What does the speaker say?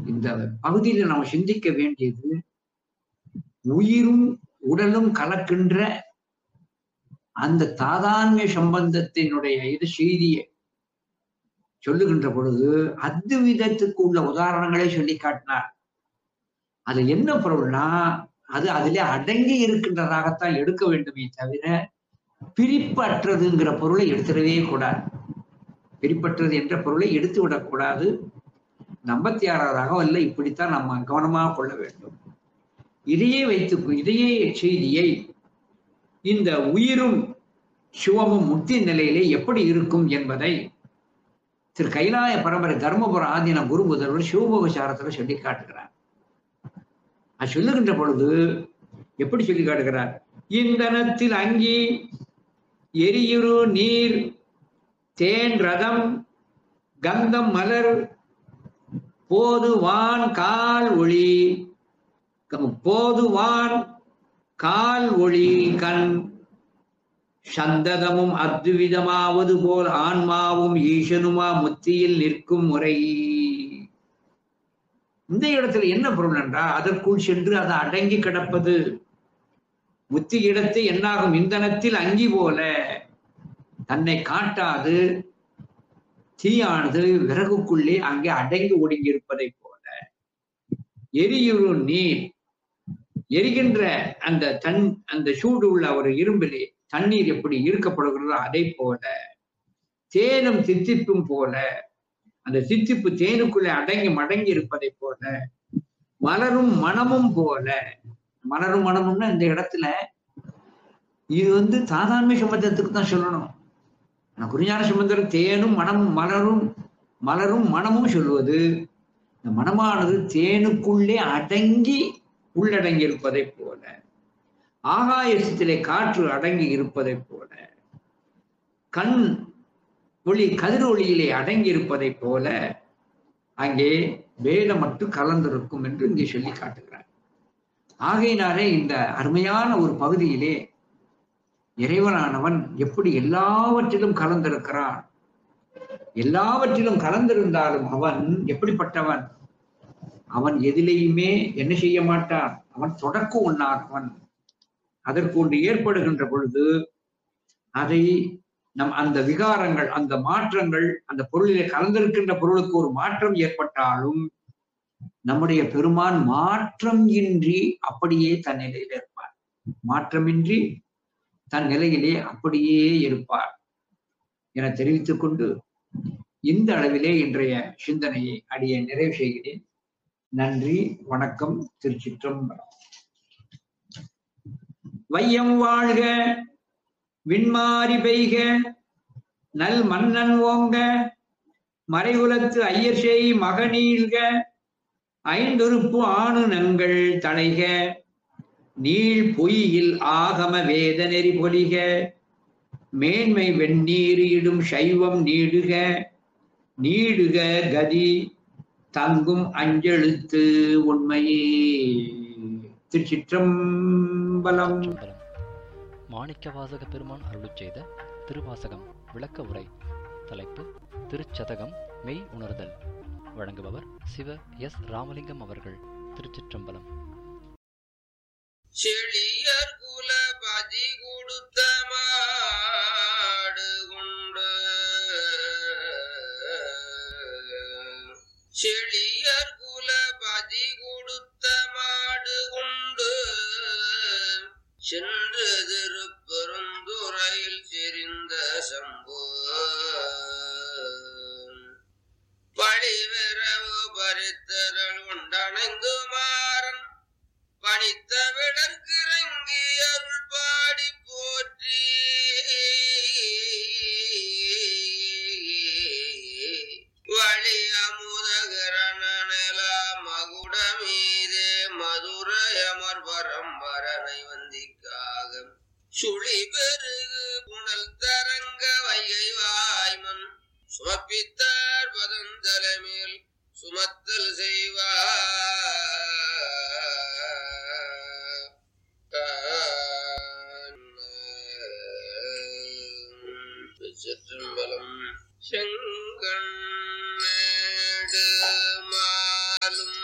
இந்த பகுதியில நம்ம சிந்திக்க வேண்டியது உயிரும் உடலும் கலக்கின்ற அந்த தாதான்மை சம்பந்தத்தினுடைய இது செய்தியை சொல்லுகின்ற பொழுது அத்விதத்துக்கு உள்ள உதாரணங்களை சொல்லி காட்டினார் அது என்ன பொருள்னா அது அதிலே அடங்கி இருக்கின்றதாகத்தான் எடுக்க வேண்டுமே தவிர பிரிப்பற்றதுங்கிற பொருளை எடுத்துடவே கூடாது பிரிப்பற்றது என்ற பொருளை எடுத்து விடக்கூடாது ஐம்பத்தி ஆறாவது அகவல்ல இப்படித்தான் நம்ம கவனமாக கொள்ள வேண்டும் இதையே வைத்து இதையே செய்தியை இந்த உயிரும் சிவமும் முக்தி நிலையிலே எப்படி இருக்கும் என்பதை திரு கைலாய பரம்பரை தர்மபுர ஆதீன குரு முதல்வர் சிவபோகசாரத்துல சொல்லி காட்டுகிறார் அது சொல்லுகின்ற பொழுது எப்படி சொல்லி காட்டுகிறார் இந்தனத்தில் அங்கி எரியுரு நீர் தேன் ரதம் கந்தம் மலர் போதுவான் கால் ஒளி போதுவான் கால் ஒளி கண் சந்ததமும் அத்விதமாவது போல் ஆன்மாவும் ஈசனுமா முத்தியில் நிற்கும் முறை இந்த இடத்துல என்ன பொருள் என்றால் அதற்குள் சென்று அது அடங்கி கிடப்பது முத்தி இடத்து என்னாகும் இந்தனத்தில் அங்கி போல தன்னை காட்டாது தீயானது விறகுக்குள்ளே அங்கே அடங்கி ஒடுங்கி இருப்பதை போல எரியுறு நீர் எரிகின்ற அந்த தன் அந்த சூடு உள்ள ஒரு இரும்பிலே தண்ணீர் எப்படி ஈர்க்கப்படுகிறதோ அதை போல தேனும் தித்திப்பும் போல அந்த தித்திப்பு தேனுக்குள்ளே அடங்கி மடங்கி இருப்பதை போல மலரும் மனமும் போல மலரும் மனமும்னா இந்த இடத்துல இது வந்து தாதாண்மை சம்பந்தத்துக்கு தான் சொல்லணும் குறிஞான சம்பந்தர் தேனும் மனமும் மலரும் மலரும் மனமும் சொல்வது இந்த மனமானது தேனுக்குள்ளே அடங்கி உள்ளடங்கி இருப்பதை போல ஆகாயத்திலே காற்று அடங்கி இருப்பதை போல கண் ஒளி கதிர் ஒளியிலே அடங்கி இருப்பதை போல அங்கே வேதமட்டு கலந்திருக்கும் என்று இங்கே சொல்லி காட்டுகிறார் ஆகையினாலே இந்த அருமையான ஒரு பகுதியிலே இறைவனானவன் எப்படி எல்லாவற்றிலும் கலந்திருக்கிறான் எல்லாவற்றிலும் கலந்திருந்தாலும் அவன் எப்படிப்பட்டவன் அவன் எதிலேயுமே என்ன செய்ய மாட்டான் அவன் தொடக்க உண்ணாதவன் அதற்கு ஒன்று ஏற்படுகின்ற பொழுது அதை நம் அந்த விகாரங்கள் அந்த மாற்றங்கள் அந்த பொருளிலே கலந்திருக்கின்ற பொருளுக்கு ஒரு மாற்றம் ஏற்பட்டாலும் நம்முடைய பெருமான் மாற்றம் இன்றி அப்படியே தன் நிலையில இருப்பார் மாற்றமின்றி தன் நிலையிலே அப்படியே இருப்பார் என தெரிவித்துக் கொண்டு இந்த அளவிலே இன்றைய சிந்தனையை அடிய நிறைவு செய்கிறேன் நன்றி வணக்கம் திருச்சிற்றம்பலம் வையம் வாழ்க விண்மாறி பெய்க நல் மன்னன் ஓங்க மறைகுலத்து ஐயர் செய் மகனீழ்க ஐந்துறுப்பு ஆணு நங்கள் தடைக நீள் பொய்யில் ஆகம வேத நெறி பொலிக மேன்மை வெந்நீர் இடும் சைவம் நீடுக நீடுக கதி தங்கும் அஞ்செழுத்து உண்மையே திருச்சிற்றம்பலம் திருச்சிற்றம்பலம் மாணிக்கவாசக பெருமான் அருளுச் செய்த திருவாசகம் விளக்க உரை தலைப்பு திருச்சதகம் மெய் உணர்தல் வழங்குபவர் சிவ எஸ் ராமலிங்கம் அவர்கள் திருச்சிற்றம்பலம் செழியர் குல பதி கொடுத்த மாடு கொண்டு செழியர் குல பதி கொடுத்த மாடு கொண்டு சென்று திருப்பெருந்துறையில் செறிந்த சம்பு பழிவிரவு பரித்தரல் உண்டணைந்து மாறன் பணித்த விடற்கிறங்கி அருள் பாடி போற்றி வழி அமுதகரண நில மகுட மீதே மதுரையமர் பரம்பரனை வந்திக்காக சுழி பெருகு புனல் தரங்க வைகை வாய்மன் சுமப்பித்தார் பதந்தலைமேல் சுமத்தல் செய்வார் சிற்றம்பலம் செங்கண்ணேடு மாலும்